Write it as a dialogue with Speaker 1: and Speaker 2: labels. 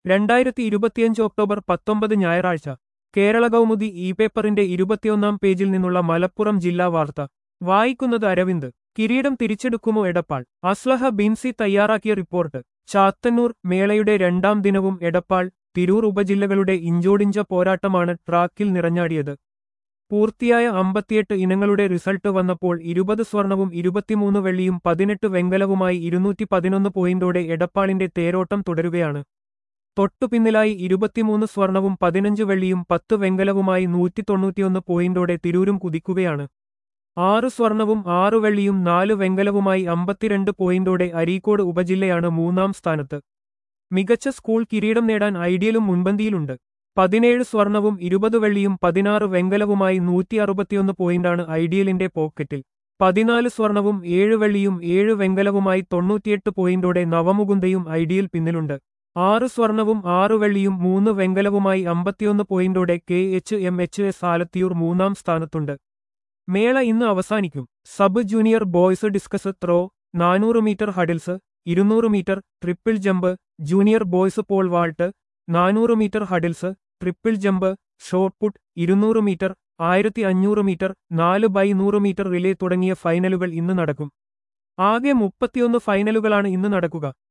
Speaker 1: രണ്ടായിരത്തി ഇരുപത്തിയഞ്ച് ഒക്ടോബർ പത്തൊമ്പത് ഞായറാഴ്ച കേരള കൗമുദി ഇ പേപ്പറിന്റെ ഇരുപത്തിയൊന്നാം പേജിൽ നിന്നുള്ള മലപ്പുറം ജില്ലാ വാർത്ത വായിക്കുന്നത് അരവിന്ദ് കിരീടം തിരിച്ചെടുക്കുമോ എടപ്പാൾ അസ്ലഹ ബിൻസി തയ്യാറാക്കിയ റിപ്പോർട്ട് ചാത്തന്നൂർ മേളയുടെ രണ്ടാം ദിനവും എടപ്പാൾ തിരൂർ ഉപജില്ലകളുടെ ഇഞ്ചോടിഞ്ച പോരാട്ടമാണ് ട്രാക്കിൽ നിറഞ്ഞാടിയത് പൂർത്തിയായ അമ്പത്തിയെട്ട് ഇനങ്ങളുടെ റിസൾട്ട് വന്നപ്പോൾ ഇരുപത് സ്വർണവും ഇരുപത്തിമൂന്ന് വെള്ളിയും പതിനെട്ട് വെങ്കലവുമായി ഇരുന്നൂറ്റി പതിനൊന്ന് പോയിന്റോടെ എടപ്പാളിന്റെ തേരോട്ടം തുടരുകയാണ് തൊട്ടുപിന്നിലായി ഇരുപത്തിമൂന്ന് സ്വർണവും പതിനഞ്ച് വെള്ളിയും പത്ത് വെങ്കലവുമായി നൂറ്റി തൊണ്ണൂറ്റിയൊന്ന് പോയിന്റോടെ തിരൂരും കുതിക്കുകയാണ് ആറ് സ്വർണവും ആറ് വെള്ളിയും നാല് വെങ്കലവുമായി അമ്പത്തിരണ്ട് പോയിന്റോടെ അരീക്കോട് ഉപജില്ലയാണ് മൂന്നാം സ്ഥാനത്ത് മികച്ച സ്കൂൾ കിരീടം നേടാൻ ഐഡിയലും മുൻപന്തിയിലുണ്ട് പതിനേഴ് സ്വർണവും ഇരുപത് വെള്ളിയും പതിനാറ് വെങ്കലവുമായി നൂറ്റി അറുപത്തിയൊന്ന് പോയിന്റാണ് ഐഡിയലിന്റെ പോക്കറ്റിൽ പതിനാല് സ്വർണവും ഏഴ് വെള്ളിയും ഏഴ് വെങ്കലവുമായി തൊണ്ണൂറ്റിയെട്ട് പോയിന്റോടെ നവമുകുന്ദയും ഐഡിയൽ പിന്നിലുണ്ട് ആറ് സ്വർണവും ആറ് വെള്ളിയും മൂന്ന് വെങ്കലവുമായി അമ്പത്തിയൊന്ന് പോയിന്റോടെ K H M H S Alathiyur മൂന്നാം സ്ഥാനത്തുണ്ട് മേള ഇന്ന് അവസാനിക്കും sub junior boys discus throw നാനൂറ് മീറ്റർ ഹഡിൽസ് ഇരുന്നൂറ് metre triple jump junior boys pole vault നാനൂറ് metre hurdles triple jump shot put ഇരുന്നൂറ് മീറ്റർ ആയിരത്തി അഞ്ഞൂറ് മീറ്റർ നാല് ബൈ നൂറ് മീറ്റർ റിലേ തുടങ്ങിയ ഫൈനലുകൾ ഇന്ന് നടക്കും ആകെ മുപ്പത്തിയൊന്ന് ഫൈനലുകളാണ് ഇന്ന് നടക്കുക